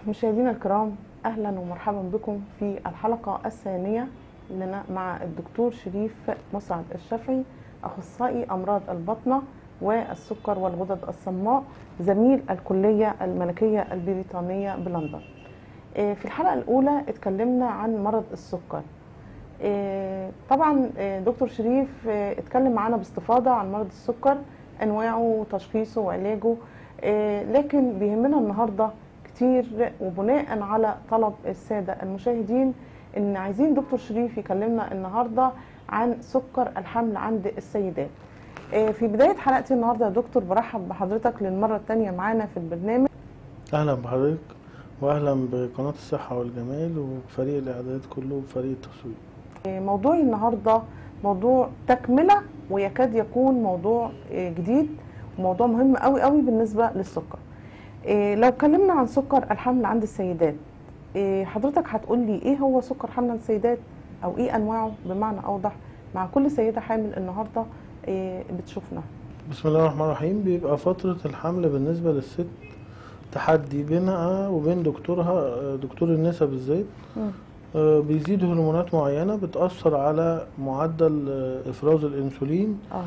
مشاهدينا الكرام اهلا ومرحبا بكم في الحلقه الثانيه لنا مع الدكتور شريف مسعد الشافعي اخصائي امراض البطنه والسكر والغدد الصماء زميل الكليه الملكيه البريطانيه بلندن. آه، في الحلقه الاولى اتكلمنا عن مرض السكر. آه، طبعا آه، دكتور شريف آه، اتكلم معانا باستفاضه عن مرض السكر انواعه وتشخيصه وعلاجه آه، لكن بيهمنا النهارده كتير وبناء على طلب الساده المشاهدين ان عايزين دكتور شريف يكلمنا النهارده عن سكر الحمل عند السيدات. آه، في بدايه حلقتي النهارده يا دكتور برحب بحضرتك للمره الثانيه معانا في البرنامج. اهلا بحضرتك واهلا بقناه الصحه والجمال وفريق الاعداد كله وفريق التسويق آه، موضوعي النهارده موضوع تكمله ويكاد يكون موضوع آه، جديد وموضوع مهم قوي قوي بالنسبه للسكر. آه، لو اتكلمنا عن سكر الحمل عند السيدات آه، حضرتك هتقول لي ايه هو سكر حمل عند السيدات او ايه انواعه بمعنى اوضح مع كل سيده حامل النهارده آه، بتشوفنا. بسم الله الرحمن الرحيم بيبقى فتره الحمل بالنسبه للست تحدي بينها وبين دكتورها آه، دكتور النساء بالذات مم. آه، بيزيد هرمونات معينه بتاثر على معدل آه، افراز الانسولين اه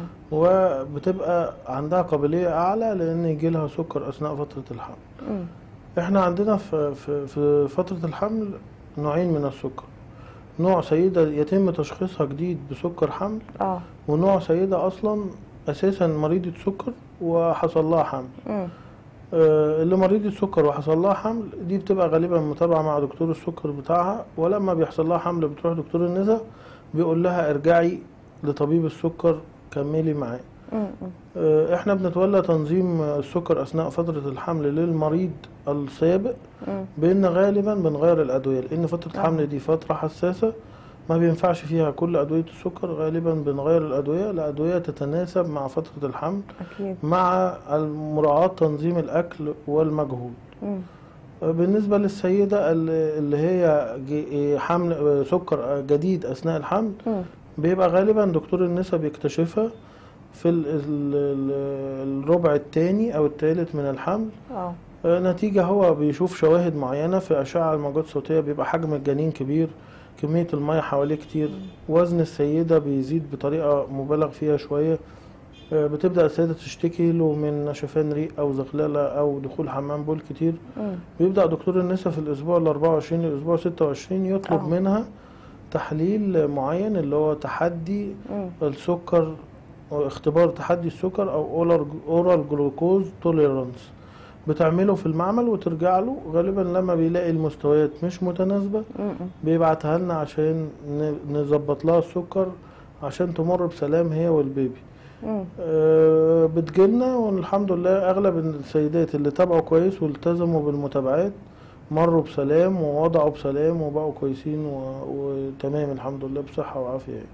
وبتبقى عندها قابليه اعلى لان يجي لها سكر اثناء فتره الحمل مم. احنا عندنا في في في فتره الحمل نوعين من السكر نوع سيده يتم تشخيصها جديد بسكر حمل اه ونوع سيدة أصلا أساسا مريضة سكر وحصل لها حمل مم. آه، اللي مريضة سكر وحصل لها حمل دي بتبقى غالبا متابعة مع دكتور السكر بتاعها ولما بيحصل لها حمل بتروح دكتور النساء بيقول لها ارجعي لطبيب السكر كملي معاه مم. مم. آه، احنا بنتولى تنظيم السكر أثناء فترة الحمل للمريض السابق مم. بان غالبا بنغير الادويه لان فتره آه. الحمل دي فتره حساسه ما بينفعش فيها كل ادويه السكر غالبا بنغير الادويه لادويه تتناسب مع فتره الحمل اكيد. مع مراعاه تنظيم الاكل والمجهود مم. بالنسبه للسيده اللي اللي هي جي- حمل سكر جديد اثناء الحمل مم. بيبقى غالبا دكتور النساء بيكتشفها في ال- ال- ال- الربع الثاني او الثالث من الحمل اه آه، نتيجة هو بيشوف شواهد معينة في أشعة الموجات الصوتية بيبقى حجم الجنين كبير كمية المية حواليه كتير وزن السيدة بيزيد بطريقة مبالغ فيها شوية آه، بتبدأ السيدة تشتكي له من نشفان ريق أو زغللة أو دخول حمام بول كتير مم. بيبدأ دكتور النساء في الأسبوع ال 24 للأسبوع 26 يطلب آه. منها تحليل معين اللي هو تحدي مم. السكر أو اختبار تحدي السكر او اورال جلوكوز توليرانس بتعمله في المعمل وترجع له غالبا لما بيلاقي المستويات مش متناسبة مم. بيبعتها لنا عشان ن- نظبط لها السكر عشان تمر بسلام هي والبيبي مم. أه بتجيلنا والحمد لله اغلب السيدات اللي تابعوا كويس والتزموا بالمتابعات مروا بسلام ووضعوا بسلام وبقوا كويسين و- وتمام الحمد لله بصحة وعافية يعني.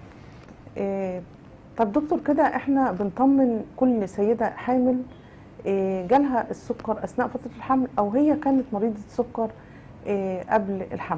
إيه، طب دكتور كده احنا بنطمن كل سيدة حامل إيه، جالها السكر اثناء فترة الحمل او هي كانت مريضة سكر إيه، قبل الحمل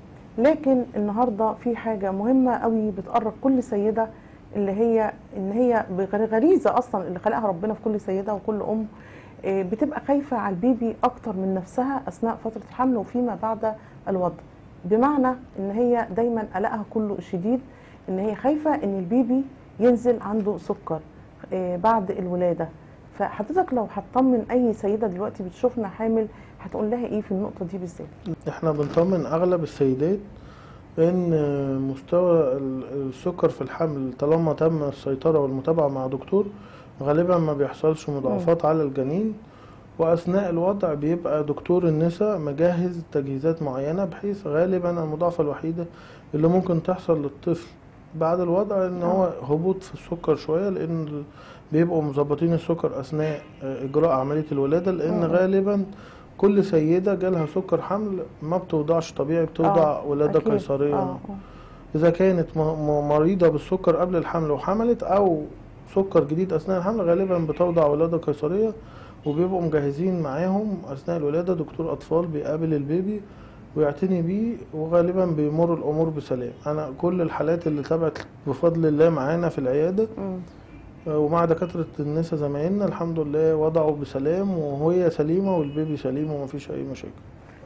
لكن النهاردة في حاجة مهمة قوي بتقرب كل سيدة اللي هي ان هي بغريزة اصلا اللي خلقها ربنا في كل سيدة وكل ام إيه، بتبقى خايفة على البيبي اكتر من نفسها اثناء فترة الحمل وفيما بعد الوضع بمعنى ان هي دايما قلقها كله شديد ان هي خايفه ان البيبي ينزل عنده سكر آه، بعد الولاده فحضرتك لو هتطمن اي سيده دلوقتي بتشوفنا حامل هتقول لها ايه في النقطه دي بالذات احنا بنطمن اغلب السيدات ان مستوى ال- السكر في الحمل طالما تم السيطرة والمتابعة مع دكتور غالبا ما بيحصلش مضاعفات على الجنين واثناء الوضع بيبقى دكتور النساء مجهز تجهيزات معينة بحيث غالبا المضاعفة الوحيدة اللي ممكن تحصل للطفل بعد الوضع ان هو هبوط في السكر شوية لان ال- بيبقوا مظبطين السكر اثناء آه، اجراء عملية الولادة لان مم. غالبا كل سيدة جالها سكر حمل ما بتوضعش طبيعي بتوضع آه، ولادة أكيد. قيصرية آه، آه. إذا كانت م- م- مريضة بالسكر قبل الحمل وحملت أو سكر جديد أثناء الحمل غالبا بتوضع ولادة قيصرية وبيبقوا مجهزين معاهم أثناء الولادة دكتور أطفال بيقابل البيبي ويعتني بيه وغالبا بيمر الأمور بسلام أنا كل الحالات اللي تابعت بفضل الله معانا في العيادة مم. آه، ومع دكاترة النساء زمايلنا الحمد لله وضعوا بسلام وهي سليمة والبيبي سليم ومفيش أي مشاكل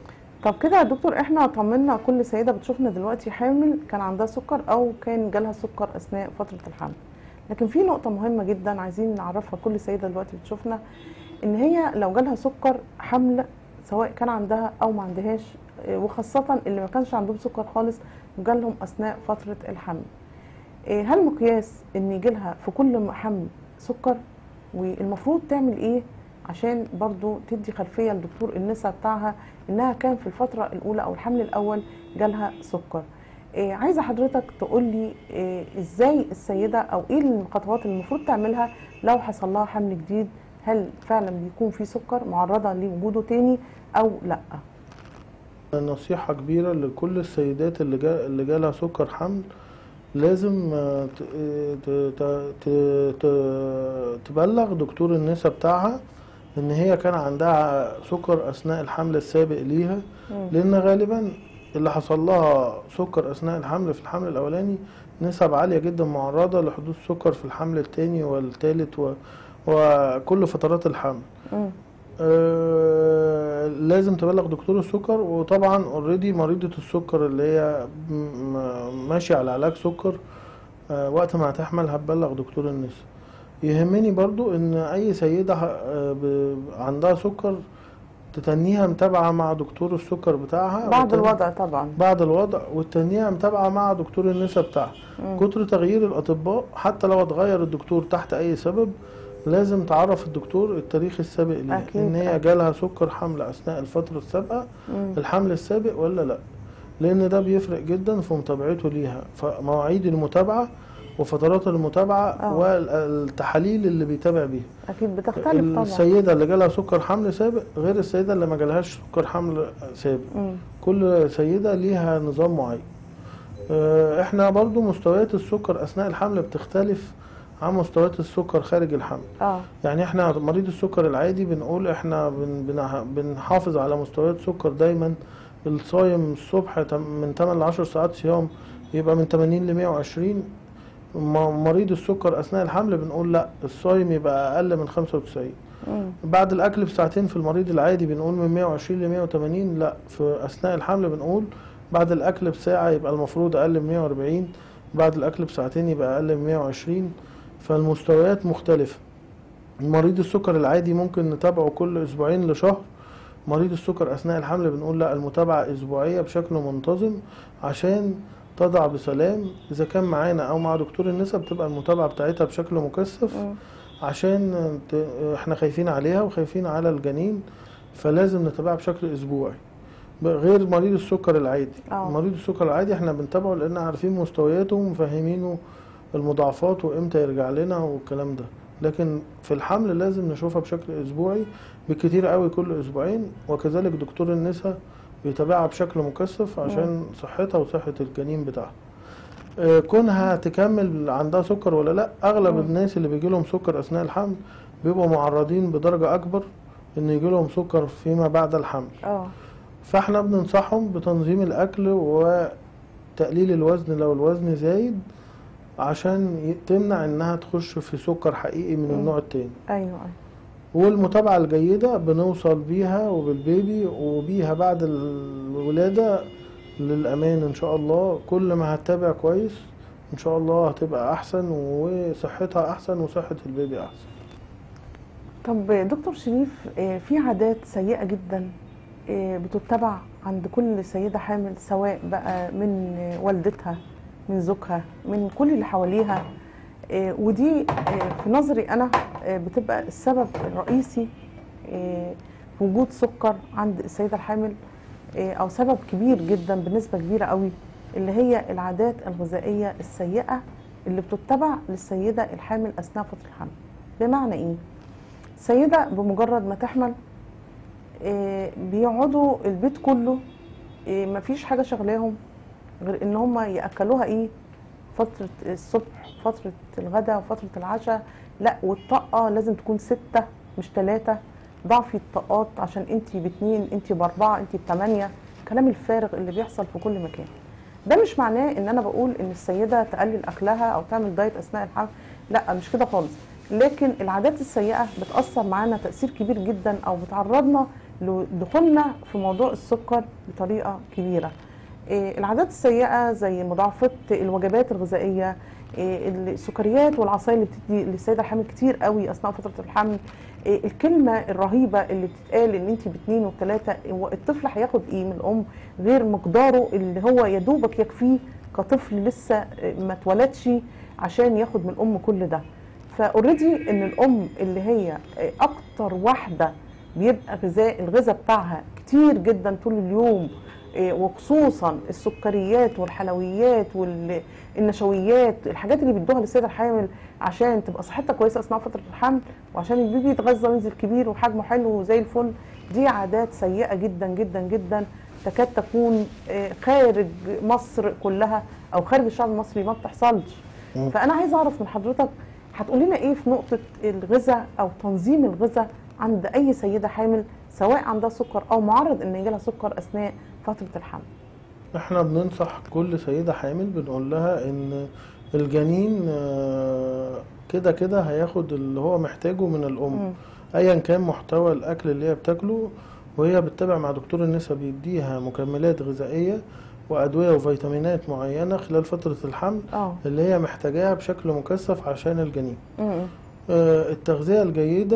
طب كده يا دكتور احنا طمنا كل سيده بتشوفنا دلوقتي حامل كان عندها سكر او كان جالها سكر اثناء فتره الحمل لكن في نقطه مهمه جدا عايزين نعرفها كل سيده دلوقتي بتشوفنا ان هي لو جالها سكر حمل سواء كان عندها او ما عندهاش اه، وخاصه اللي ما كانش عندهم سكر خالص وجالهم اثناء فتره الحمل اه، هل مقياس ان يجيلها في كل حمل سكر والمفروض تعمل ايه عشان برضو تدي خلفية لدكتور النساء بتاعها انها كان في الفترة الاولى او الحمل الاول جالها سكر إيه عايزة حضرتك تقول لي إيه ازاي السيدة او ايه الخطوات اللي المفروض تعملها لو حصل لها حمل جديد هل فعلا بيكون في سكر معرضة لوجوده تاني او لا نصيحة كبيرة لكل السيدات اللي جا اللي جالها سكر حمل لازم آه، ت- ت- ت- ت- ت- تبلغ دكتور النساء بتاعها ان هي كان عندها سكر اثناء الحمل السابق ليها مم. لان غالبا اللي حصل لها سكر اثناء الحمل في الحمل الاولاني نسب عالية جدا معرضة لحدوث سكر في الحمل التاني والتالت و... وكل فترات الحمل مم. آه، لازم تبلغ دكتور السكر وطبعا اوريدي مريضة السكر اللي هي م- م- ماشية على علاج سكر آه، وقت ما هتحمل هتبلغ دكتور النساء يهمني برضو ان اي سيدة ه- آه، ب- عندها سكر تتنيها متابعة مع دكتور السكر بتاعها بعد وتن- الوضع طبعا بعد الوضع والتنية متابعة مع دكتور النساء بتاعها مم. كتر تغيير الأطباء حتى لو اتغير الدكتور تحت أي سبب لازم تعرف الدكتور التاريخ السابق ليها أكيد، إن هي أكيد. جالها سكر حمل أثناء الفترة السابقة مم. الحمل السابق ولا لأ لأن ده بيفرق جدا في متابعته ليها فمواعيد المتابعة وفترات المتابعة آه. والتحاليل اللي بيتابع بيها اكيد بتختلف طبعا السيدة اللي جالها سكر حمل سابق غير السيدة اللي ما جالهاش سكر حمل سابق مم. كل سيدة ليها نظام معين آه، احنا برضو مستويات السكر اثناء الحمل بتختلف عن مستويات السكر خارج الحمل اه يعني احنا مريض السكر العادي بنقول احنا بن بنح- بنحافظ على مستويات سكر دايما الصايم الصبح تم- من 8 ل 10 ساعات صيام يبقى من 80 ل 120 م- مريض السكر اثناء الحمل بنقول لا الصايم يبقى اقل من 95 مم. بعد الاكل بساعتين في المريض العادي بنقول من 120 ل 180 لا في اثناء الحمل بنقول بعد الاكل بساعه يبقى المفروض اقل من 140 بعد الاكل بساعتين يبقى اقل من 120 فالمستويات مختلفه مريض السكر العادي ممكن نتابعه كل اسبوعين لشهر مريض السكر اثناء الحمل بنقول لا المتابعه اسبوعيه بشكل منتظم عشان تضع بسلام اذا كان معانا او مع دكتور النساء بتبقى المتابعه بتاعتها بشكل مكثف مم. عشان ت- احنا خايفين عليها وخايفين على الجنين فلازم نتابعها بشكل اسبوعي ب- غير مريض السكر العادي آه. مريض السكر العادي احنا بنتابعه لان عارفين مستوياته ومفهمينه المضاعفات وامتى يرجع لنا والكلام ده لكن في الحمل لازم نشوفها بشكل اسبوعي بالكتير قوي كل اسبوعين وكذلك دكتور النساء بيتابعها بشكل مكثف عشان صحتها وصحة الجنين بتاعها آه، كونها تكمل عندها سكر ولا لا اغلب مم. الناس اللي بيجي لهم سكر اثناء الحمل بيبقوا معرضين بدرجة اكبر ان يجي لهم سكر فيما بعد الحمل اه فاحنا بننصحهم بتنظيم الاكل وتقليل الوزن لو الوزن زايد عشان ي- تمنع انها تخش في سكر حقيقي من مم. النوع التاني ايوه ايوه والمتابعة الجيدة بنوصل بيها وبالبيبي وبيها بعد الولادة للأمان إن شاء الله كل ما هتتابع كويس إن شاء الله هتبقى أحسن وصحتها أحسن وصحة البيبي أحسن طب دكتور شريف آه، في عادات سيئة جدا آه، بتتبع عند كل سيدة حامل سواء بقى من آه، والدتها من زوجها من كل اللي حواليها آه، ودي آه، في نظري أنا آه، بتبقى السبب الرئيسي آه، في وجود سكر عند السيدة الحامل آه، أو سبب كبير جدا بنسبة كبيرة قوي اللي هي العادات الغذائية السيئة اللي بتتبع للسيدة الحامل أثناء فترة الحمل بمعنى إيه؟ سيدة بمجرد ما تحمل آه، بيقعدوا البيت كله آه، مفيش حاجة شغلاهم غير ان هم ياكلوها ايه فترة الصبح فترة الغداء وفترة العشاء لا والطاقة لازم تكون ستة مش ثلاثة ضعفي الطاقات عشان انتي باتنين انتي باربعة انتي بتمانية الكلام الفارغ اللي بيحصل في كل مكان ده مش معناه ان انا بقول ان السيدة تقلل اكلها او تعمل دايت اثناء الحمل لا مش كده خالص لكن العادات السيئة بتأثر معانا تأثير كبير جدا او بتعرضنا لدخولنا في موضوع السكر بطريقه كبيره إيه، العادات السيئه زي مضاعفه الوجبات الغذائيه إيه، السكريات والعصاير اللي بتدي للسيده الحامل كتير قوي اثناء فتره الحمل إيه، الكلمه الرهيبه اللي بتتقال ان انت باثنين وثلاثه الطفل هياخد ايه من الام غير مقداره اللي هو يا دوبك يكفيه كطفل لسه ما اتولدش عشان ياخد من الام كل ده فاوريدي ان الام اللي هي اكتر واحده بيبقى غذاء الغذاء بتاعها كتير جدا طول اليوم إيه، وخصوصا السكريات والحلويات والنشويات الحاجات اللي بيدوها للسيده الحامل عشان تبقى صحتها كويسه اثناء فتره الحمل وعشان البيبي يتغذى وينزل كبير وحجمه حلو وزي الفل دي عادات سيئه جدا جدا جدا تكاد تكون إيه، خارج مصر كلها او خارج الشعب المصري ما بتحصلش مم. فانا عايزه اعرف من حضرتك هتقول لنا ايه في نقطه الغذاء او تنظيم الغذاء عند اي سيده حامل سواء عندها سكر او معرض ان يجي لها سكر اثناء فتره الحمل احنا بننصح كل سيدة حامل بنقول لها ان الجنين آه، كده كده هياخد اللي هو محتاجه من الام مم. ايا كان محتوى الاكل اللي هي بتاكله وهي بتتابع مع دكتور النساء بيديها مكملات غذائية وادوية وفيتامينات معينة خلال فترة الحمل اه اللي هي محتاجاها بشكل مكثف عشان الجنين مم. آه، التغذية الجيدة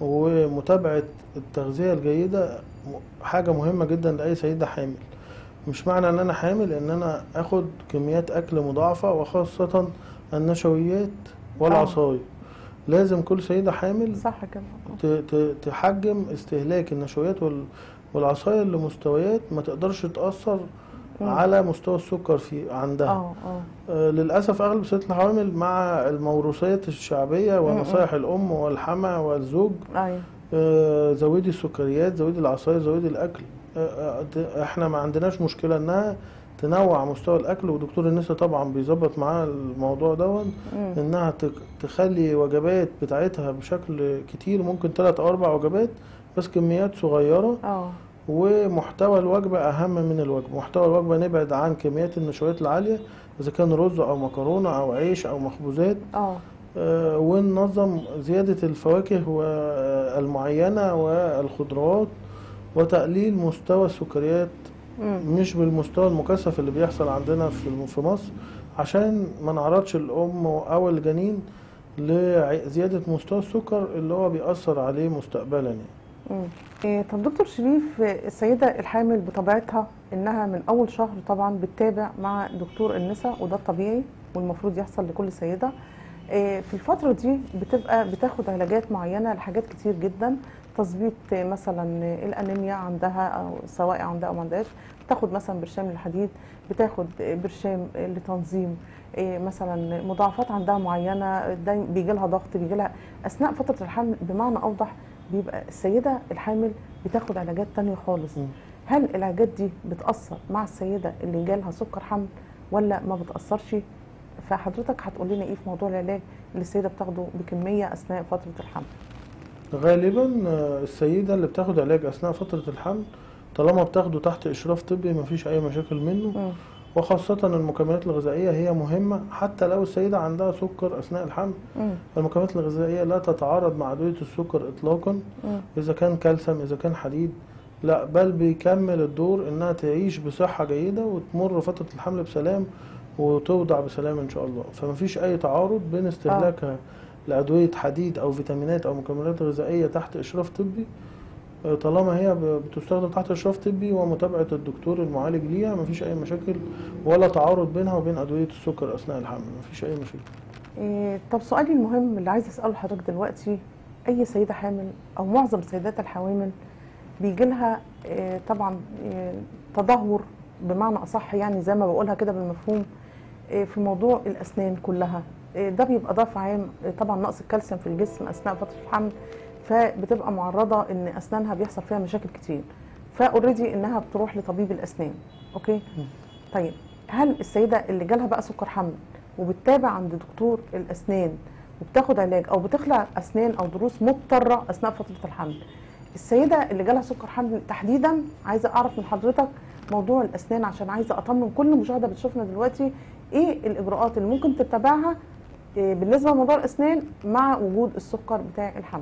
ومتابعة التغذية الجيدة م- حاجة مهمة جدا لأي سيدة حامل مش معنى ان انا حامل ان انا اخد كميات اكل مضاعفة وخاصة النشويات والعصاير لازم كل سيدة حامل صح كده ت- ت- تحجم استهلاك النشويات وال- والعصاير لمستويات ما تقدرش تأثر مم. على مستوى السكر في عندها اه اه آه، للأسف أغلب السيدات الحوامل مع الموروثات الشعبية ونصائح الأم والحما والزوج ايوه آه، زودي السكريات زودي العصاير زودي الأكل آه، آه، ت- احنا ما عندناش مشكلة انها تنوع مستوى الأكل ودكتور النساء طبعا بيظبط معاها الموضوع دون مم. انها تك- تخلي وجبات بتاعتها بشكل كتير ممكن ثلاث او اربع وجبات بس كميات صغيرة اه ومحتوى الوجبة أهم من الوجبة محتوى الوجبة نبعد عن كميات النشويات العالية إذا كان رز أو مكرونة أو عيش أو مخبوزات اه آه، وننظم زيادة الفواكه والمعينة والخضروات وتقليل مستوى السكريات مم. مش بالمستوى المكثف اللي بيحصل عندنا في الم- في مصر عشان ما نعرضش الأم أو الجنين لزيادة مستوى السكر اللي هو بيأثر عليه مستقبلا يعني. مم. إيه، طب دكتور شريف آه، السيدة الحامل بطبيعتها انها من اول شهر طبعا بتتابع مع دكتور النساء وده الطبيعي والمفروض يحصل لكل سيدة إيه، في الفترة دي بتبقى بتاخد علاجات معينة لحاجات كتير جدا تظبيط آه، مثلا آه، الانيميا عندها او سواء عندها او ما عندهاش بتاخد مثلا برشام للحديد بتاخد آه، برشام آه، لتنظيم آه، مثلا مضاعفات عندها معينة دايما بيجي لها ضغط بيجي لها اثناء فترة الحمل بمعنى اوضح بيبقى السيدة الحامل بتاخد علاجات تانية خالص مم. هل العلاجات دي بتأثر مع السيدة اللي جالها سكر حمل ولا ما بتأثرش فحضرتك هتقول لنا ايه في موضوع العلاج اللي السيدة بتاخده بكمية أثناء فترة الحمل غالبا آه، السيدة اللي بتاخد علاج أثناء فترة الحمل طالما بتاخده تحت إشراف طبي مفيش أي مشاكل منه مم. وخاصة المكملات الغذائية هي مهمة حتى لو السيدة عندها سكر أثناء الحمل مم. المكملات الغذائية لا تتعارض مع أدوية السكر إطلاقا مم. إذا كان كالسيوم إذا كان حديد لا بل بيكمل الدور إنها تعيش بصحة جيدة وتمر فترة الحمل بسلام وتوضع بسلام إن شاء الله فمفيش أي تعارض بين استهلاكها لأدوية حديد أو فيتامينات أو مكملات غذائية تحت إشراف طبي آه، طالما هي ب- بتستخدم تحت إشراف طبي ومتابعة الدكتور المعالج ليها مفيش أي مشاكل ولا تعارض بينها وبين أدوية السكر أثناء الحمل مفيش أي مشاكل إيه طب سؤالي المهم اللي عايزه اساله لحضرتك دلوقتي اي سيده حامل او معظم السيدات الحوامل بيجي لها إيه طبعا إيه تدهور بمعنى اصح يعني زي ما بقولها كده بالمفهوم إيه في موضوع الاسنان كلها إيه ده بيبقى ضعف عام إيه طبعا نقص الكالسيوم في الجسم اثناء فتره الحمل فبتبقى معرضه ان اسنانها بيحصل فيها مشاكل كتير فاوريدي انها بتروح لطبيب الاسنان اوكي طيب هل السيده اللي جالها بقى سكر حمل وبتتابع عند دكتور الاسنان وبتاخد علاج او بتخلع اسنان او ضروس مضطره اثناء فتره الحمل السيده اللي جالها سكر حمل تحديدا عايزه اعرف من حضرتك موضوع الاسنان عشان عايزه اطمن كل مشاهده بتشوفنا دلوقتي ايه الاجراءات اللي ممكن تتبعها إيه بالنسبه لموضوع الاسنان مع وجود السكر بتاع الحمل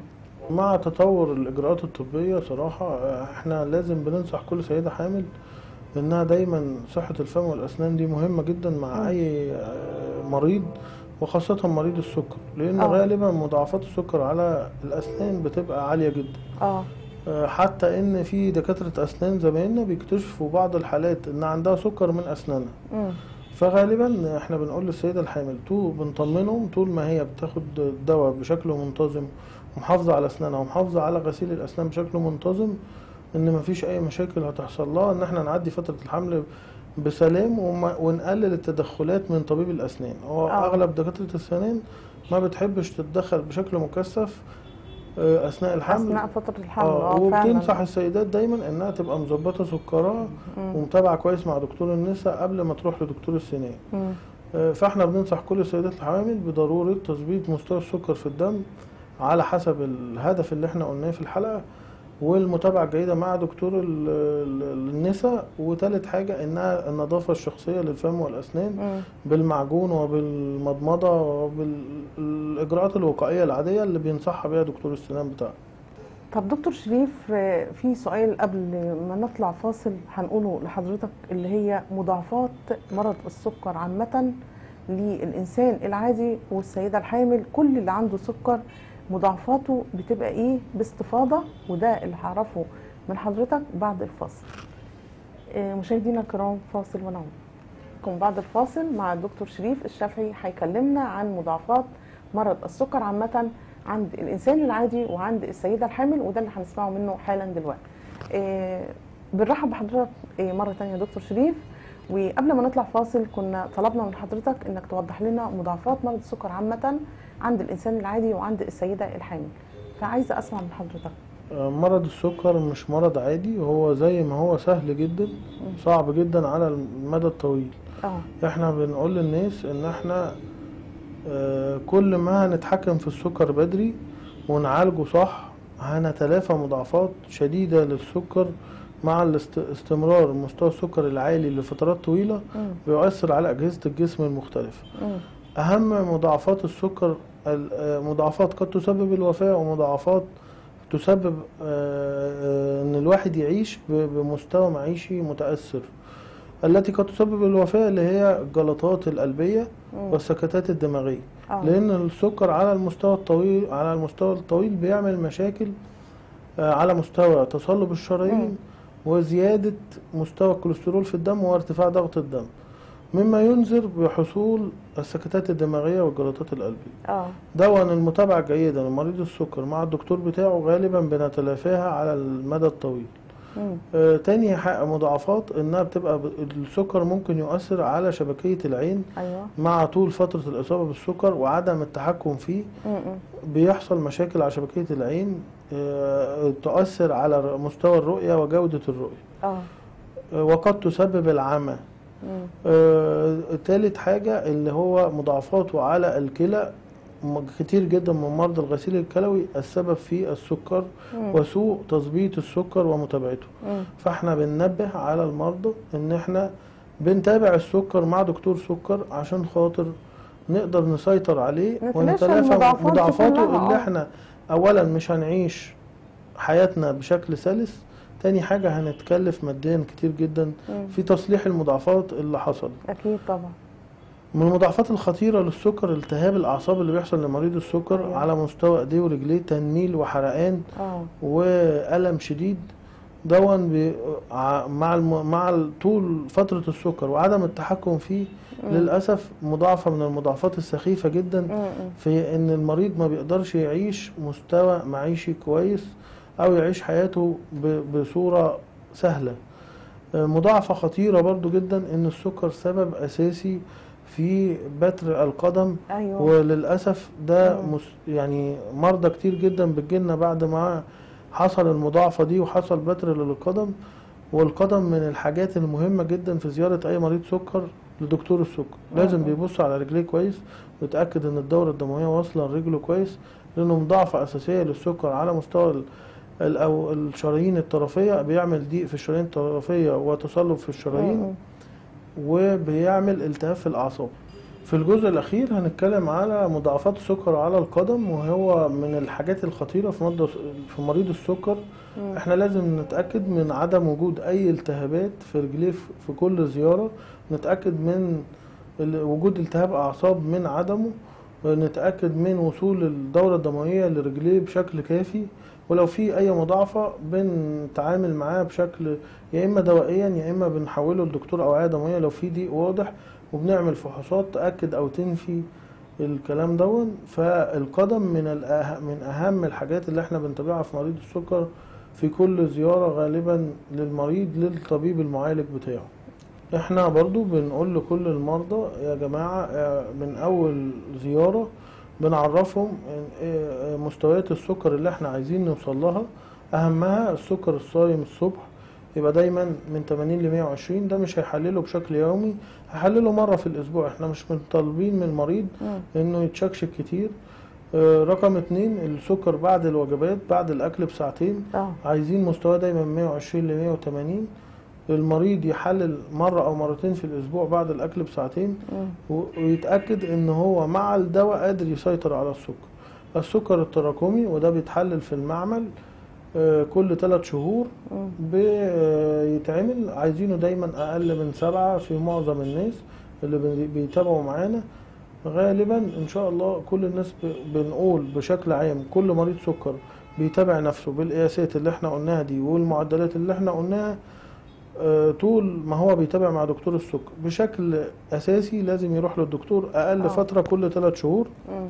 مع تطور الإجراءات الطبية صراحة آه، احنا لازم بننصح كل سيدة حامل إنها دايما صحة الفم والأسنان دي مهمة جدا مع مم. أي آه، مريض وخاصة مريض السكر لأن آه. غالبا مضاعفات السكر على الأسنان بتبقى عالية جدا اه آه، حتى إن في دكاترة أسنان زمايلنا بيكتشفوا بعض الحالات إن عندها سكر من أسنانها مم. فغالبا احنا بنقول للسيدة الحامل طول بنطمنهم طول ما هي بتاخد دواء بشكل منتظم ومحافظة على اسنانها ومحافظة على غسيل الاسنان بشكل منتظم ان مفيش اي مشاكل هتحصل لها ان احنا نعدي فترة الحمل بسلام وما ونقلل التدخلات من طبيب الاسنان هو آه. اغلب دكاترة السنان ما بتحبش تتدخل بشكل مكثف آه، اثناء الحمل اثناء فتره الحمل اه اه وبتنصح فعلا السيدات دايما انها تبقى مظبطه سكرها مم. ومتابعه كويس مع دكتور النساء قبل ما تروح لدكتور السنان مم. آه، فاحنا بننصح كل السيدات الحوامل بضروره تظبيط مستوى السكر في الدم على حسب الهدف اللي احنا قلناه في الحلقه والمتابعه الجيده مع دكتور ال- ال- النساء وتالت حاجه انها النظافه الشخصيه للفم والاسنان مم. بالمعجون وبالمضمضه وبالاجراءات الوقائيه العاديه اللي بينصحها بيها دكتور السنان بتاعنا طب دكتور شريف آه، في سؤال قبل ما نطلع فاصل هنقوله لحضرتك اللي هي مضاعفات مرض السكر عامة للإنسان العادي والسيدة الحامل كل اللي عنده سكر مضاعفاته بتبقى إيه باستفاضة وده اللي هعرفه من حضرتك بعد الفاصل آه، مشاهدينا الكرام فاصل ونعود كم بعد الفاصل مع الدكتور شريف الشافعي هيكلمنا عن مضاعفات مرض السكر عامة عند الإنسان العادي وعند السيدة الحامل وده اللي هنسمعه منه حالا دلوقتي. آه، بنرحب بحضرتك آه، مرة تانية يا دكتور شريف وقبل ما نطلع فاصل كنا طلبنا من حضرتك انك توضح لنا مضاعفات مرض السكر عامة عند الإنسان العادي وعند السيدة الحامل. فعايزة أسمع من حضرتك. آه، مرض السكر مش مرض عادي وهو زي ما هو سهل جدا صعب جدا على المدى الطويل اه احنا بنقول للناس ان احنا آه، كل ما هنتحكم في السكر بدري ونعالجه صح هنتلافى مضاعفات شديدة للسكر مع الاست- استمرار مستوى السكر العالي لفترات طويلة مم. بيؤثر على أجهزة الجسم المختلفة مم. أهم مضاعفات السكر ال- آه، مضاعفات قد تسبب الوفاة ومضاعفات تسبب آه، آه، إن الواحد يعيش ب- بمستوى معيشي متأثر التي قد تسبب الوفاة اللي هي الجلطات القلبية مم. والسكتات الدماغية آه. لأن السكر على المستوى الطويل على المستوى الطويل بيعمل مشاكل آه، على مستوى تصلب مم. الشرايين وزيادة مستوى الكوليسترول في الدم وارتفاع ضغط الدم مما ينذر بحصول السكتات الدماغية والجلطات القلبية اه دون المتابعة الجيدة لمريض السكر مع الدكتور بتاعه غالبا بنتلافاها على المدى الطويل مم. آه، تاني حق مضاعفات انها بتبقى ب- السكر ممكن يؤثر على شبكية العين ايوه مع طول فترة الإصابة بالسكر وعدم التحكم فيه مم. بيحصل مشاكل على شبكية العين آه، تؤثر على ر- مستوى الرؤية وجودة الرؤية اه آه، وقد تسبب العمى مم. آه، تالت حاجة اللي هو مضاعفاته على الكلى م- كتير جدا من مرضى الغسيل الكلوي السبب في السكر مم. وسوء تظبيط السكر ومتابعته مم. فاحنا بننبه على المرضى ان احنا بنتابع السكر مع دكتور سكر عشان خاطر نقدر نسيطر عليه نتلاشى ونتلافى المضاعفات دي مضاعفاته كلها، اللي آه. احنا اولا مش هنعيش حياتنا بشكل سلس تاني حاجة هنتكلف ماديا كتير جدا مم. في تصليح المضاعفات اللي حصلت اكيد طبعا من المضاعفات الخطيرة للسكر التهاب الأعصاب اللي بيحصل لمريض السكر أيوة. على مستوى إيديه ورجليه تنميل وحرقان اه وألم شديد دون بي ع- مع الم... مع ال- طول فترة السكر وعدم التحكم فيه مم. للأسف مضاعفة من المضاعفات السخيفة جدا مم. في إن المريض ما بيقدرش يعيش مستوى معيشي كويس أو يعيش حياته ب... بصورة سهلة آه، مضاعفة خطيرة برضو جدا إن السكر سبب أساسي في بتر القدم ايوه وللأسف ده مم. مس يعني مرضى كتير جدا بتجيلنا بعد ما حصل المضاعفة دي وحصل بتر للقدم والقدم من الحاجات المهمة جدا في زيارة أي مريض سكر لدكتور السكر لازم مم. بيبص على رجليه كويس ويتأكد إن الدورة الدموية واصلة لرجله كويس لأنه مضاعفة أساسية للسكر على مستوى ال- ال- أو الشرايين الطرفية بيعمل ضيق في الشرايين الطرفية وتصلب في الشرايين مم. وبيعمل التهاب في الأعصاب في الجزء الأخير هنتكلم على مضاعفات السكر على القدم وهو من الحاجات الخطيرة في مرضى في مريض السكر مم. احنا لازم نتأكد من عدم وجود أي التهابات في رجليه في- في كل زيارة نتأكد من ال- وجود التهاب أعصاب من عدمه نتأكد من وصول الدورة الدموية لرجليه بشكل كافي ولو في أي مضاعفة بنتعامل معاه بشكل يا إما دوائيا يا إما بنحوله لدكتور أوعية دموية لو في ضيق واضح وبنعمل فحوصات تأكد أو تنفي الكلام دون فالقدم من الأه... من أهم الحاجات اللي احنا بنتابعها في مريض السكر في كل زيارة غالبا للمريض للطبيب المعالج بتاعه احنا برضو بنقول لكل المرضى يا جماعة اه، من أول زيارة بنعرفهم ان- اه، مستويات السكر اللي احنا عايزين نوصل لها أهمها السكر الصايم الصبح يبقى دايما من 80 ل 120 ده مش هيحلله بشكل يومي هحلله مرة في الأسبوع احنا مش طالبين من المريض مم. انه يتشكشك كتير اه، رقم اتنين السكر بعد الوجبات بعد الأكل بساعتين اه عايزين مستوى دايما 120 ل 180 المريض يحلل مرة أو مرتين في الأسبوع بعد الأكل بساعتين مم. و- ويتأكد إن هو مع الدواء قادر يسيطر على السكر السكر التراكمي وده بيتحلل في المعمل آه، كل ثلاث شهور مم. بيتعمل عايزينه دايما أقل من سبعة في معظم الناس اللي بي- بيتابعوا معانا غالبا إن شاء الله كل الناس ب- بنقول بشكل عام كل مريض سكر بيتابع نفسه بالقياسات اللي احنا قلناها دي والمعدلات اللي احنا قلناها آه، طول ما هو بيتابع مع دكتور السكر بشكل اساسي لازم يروح للدكتور اقل آه. فتره كل ثلاث شهور مم.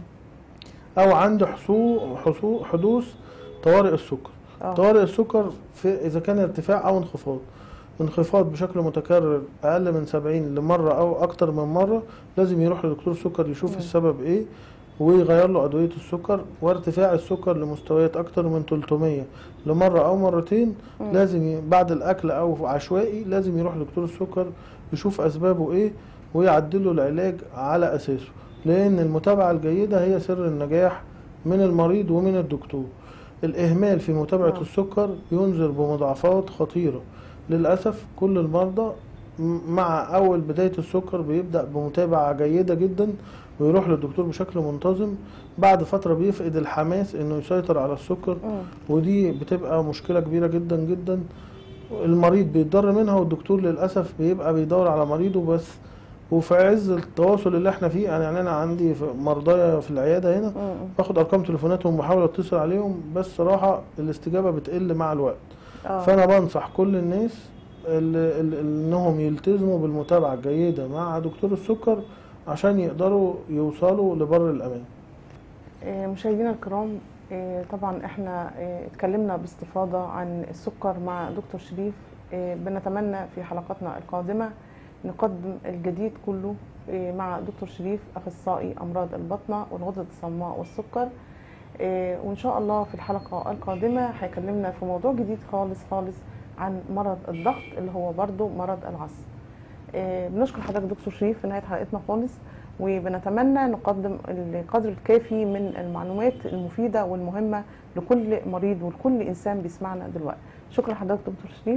او عنده حصو حصو حدوث طوارئ السكر اه طوارئ السكر في اذا كان ارتفاع او انخفاض انخفاض بشكل متكرر اقل من 70 لمره او اكتر من مره لازم يروح لدكتور السكر يشوف مم. السبب ايه ويغير له ادويه السكر وارتفاع السكر لمستويات اكتر من 300 لمره او مرتين مم. لازم ي- بعد الاكل او عشوائي لازم يروح لدكتور السكر يشوف اسبابه ايه ويعدله العلاج على اساسه لان المتابعه الجيده هي سر النجاح من المريض ومن الدكتور الاهمال في متابعه نعم. السكر ينذر بمضاعفات خطيره للاسف كل المرضى م- مع اول بدايه السكر بيبدا بمتابعه جيده جدا ويروح للدكتور بشكل منتظم بعد فتره بيفقد الحماس انه يسيطر على السكر مم. ودي بتبقى مشكلة كبيرة جدا جدا المريض بيتضر منها والدكتور للأسف بيبقى بيدور على مريضه بس وفي عز التواصل اللي احنا فيه يعني انا عندي في- مرضايا في العيادة هنا مم. باخد ارقام تليفوناتهم وبحاول اتصل عليهم بس صراحة الاستجابة بتقل مع الوقت اه فانا بنصح كل الناس اللي اللي- انهم يلتزموا بالمتابعة الجيدة مع دكتور السكر عشان يقدروا يوصلوا لبر الامان آه، مشاهدينا الكرام آه، طبعا احنا آه، اتكلمنا باستفاضة عن السكر مع دكتور شريف آه، بنتمنى في حلقاتنا القادمة نقدم الجديد كله آه، مع دكتور شريف أخصائي أمراض البطنة والغدد الصماء والسكر آه، وإن شاء الله في الحلقة القادمة هيكلمنا في موضوع جديد خالص خالص عن مرض الضغط اللي هو برضو مرض العصر آه، بنشكر حضرتك دكتور شريف في نهاية حلقتنا خالص وبنتمنى نقدم القدر الكافي من المعلومات المفيدة والمهمة لكل مريض ولكل إنسان بيسمعنا دلوقتي شكرا لحضرتك دكتور شريف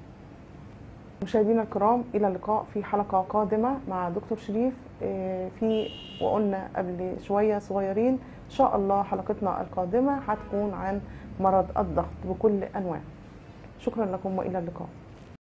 مشاهدينا الكرام إلى اللقاء في حلقة قادمة مع دكتور شريف آه، في وقلنا قبل شوية صغيرين إن شاء الله حلقتنا القادمة هتكون عن مرض الضغط بكل أنواعه شكرا لكم وإلى اللقاء